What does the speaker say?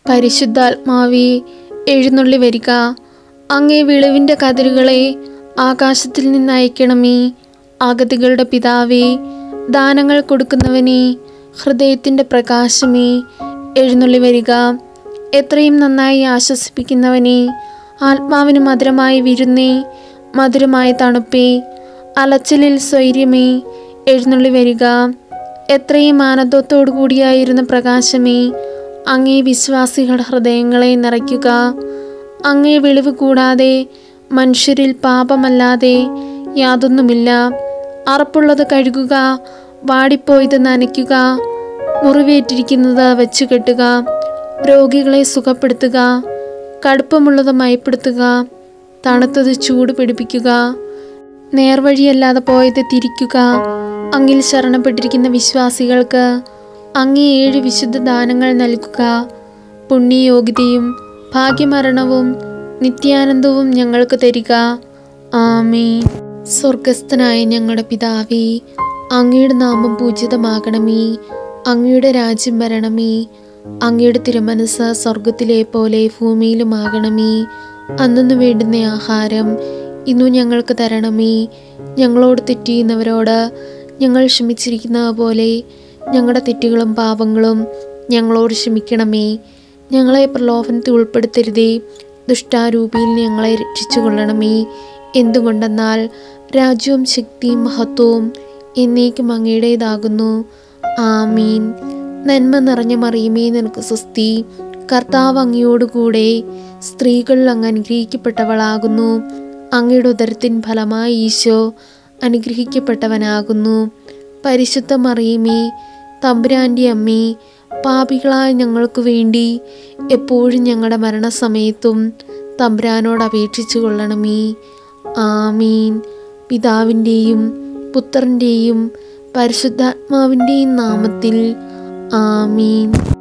പരിശുദ്ധാത്മാവേ എഴുന്നള്ളി വരിക അങ്ങേ വിളിവിൻ്റെ കതിരുകളെ ആകാശത്തിൽ നിന്ന് അയക്കണമേ അഗതികളുടെ പിതാവേ ദാനങ്ങൾ കൊടുക്കുന്നവനെ ഹൃദയത്തിൻ്റെ പ്രകാശമേ എഴുന്നള്ളി വരിക എത്രയും നന്നായി ആശ്വസിപ്പിക്കുന്നവനെ ആത്മാവിന് മധുരമായി വിരുന്നേ മധുരമായ തണുപ്പേ അലച്ചിലിൽ സ്വൈര്യമേ എഴുന്നള്ളി വരിക എത്രയും ആനന്ദത്തോടു കൂടിയായിരുന്ന പ്രകാശമേ അങ്ങേ വിശ്വാസികളുടെ ഹൃദയങ്ങളെ നിറയ്ക്കുക അങ്ങേ വെളിവ് കൂടാതെ മനുഷ്യരിൽ പാപമല്ലാതെ യാതൊന്നുമില്ല അറപ്പുള്ളത് കഴുകുക വാടിപ്പോയത് നനയ്ക്കുക മുറിവേറ്റിരിക്കുന്നത് വെച്ചു കെട്ടുക രോഗികളെ സുഖപ്പെടുത്തുക കടുപ്പമുള്ളത് മയപ്പെടുത്തുക തണുത്തത് ചൂട് പിടിപ്പിക്കുക നേർവഴിയല്ലാതെ പോയത് തിരിക്കുക അങ്ങിൽ ശരണപ്പെട്ടിരിക്കുന്ന വിശ്വാസികൾക്ക് അങ്ങേ ഏഴ് വിശുദ്ധ ദാനങ്ങൾ നൽകുക പുണ്യയോഗ്യതയും ഭാഗ്യമരണവും നിത്യാനന്ദവും ഞങ്ങൾക്ക് തരിക ആമേ സ്വർഗസ്ഥനായ ഞങ്ങളുടെ പിതാവേ അങ്ങയുടെ നാമം പൂജിതമാകണമേ അങ്ങയുടെ രാജ്യം വരണമേ അങ്ങയുടെ തിരുമനസ് സ്വർഗത്തിലെ പോലെ ഭൂമിയിലുമാകണമേ അന്നു വേണ്ടുന്ന ആഹാരം ഇന്നു ഞങ്ങൾക്ക് തരണമേ ഞങ്ങളോട് തെറ്റിയുന്നവരോട് ഞങ്ങൾ ക്ഷമിച്ചിരിക്കുന്നത് പോലെ ഞങ്ങളുടെ തെറ്റുകളും പാപങ്ങളും ഞങ്ങളോട് ക്ഷമിക്കണമേ ഞങ്ങളെ പ്രലോഭനത്തിൽ ഉൾപ്പെടുത്തരുതേ ദുഷ്ടാരൂപിയിൽ ഞങ്ങളെ രക്ഷിച്ചു കൊള്ളണമേ എന്തുകൊണ്ടെന്നാൽ രാജ്യവും ശക്തിയും മഹത്വവും എന്നേക്കും അങ്ങയുടേതാകുന്നു ആമീൻ നന്മ നിറഞ്ഞ മറിയുമേ നിനക്ക് സ്വസ്തി കർത്താവ് അങ്ങയോടുകൂടെ സ്ത്രീകളിൽ അങ്ങ് അനുഗ്രഹിക്കപ്പെട്ടവളാകുന്നു അങ്ങയുടെ ഉദരത്തിൻ ഫലമായി ഈശോ അനുഗ്രഹിക്കപ്പെട്ടവനാകുന്നു പരിശുദ്ധ മറിയുമേ തമ്പുരാൻ്റെ അമ്മേ പാപികളായ ഞങ്ങൾക്ക് വേണ്ടി എപ്പോഴും ഞങ്ങളുടെ മരണസമയത്തും തമ്പുരാനോട് അപേക്ഷിച്ചു കൊള്ളണമേ ആമീൻ പിതാവിൻ്റെയും പുത്രൻ്റെയും പരിശുദ്ധാത്മാവിൻ്റെയും നാമത്തിൽ ആമീൻ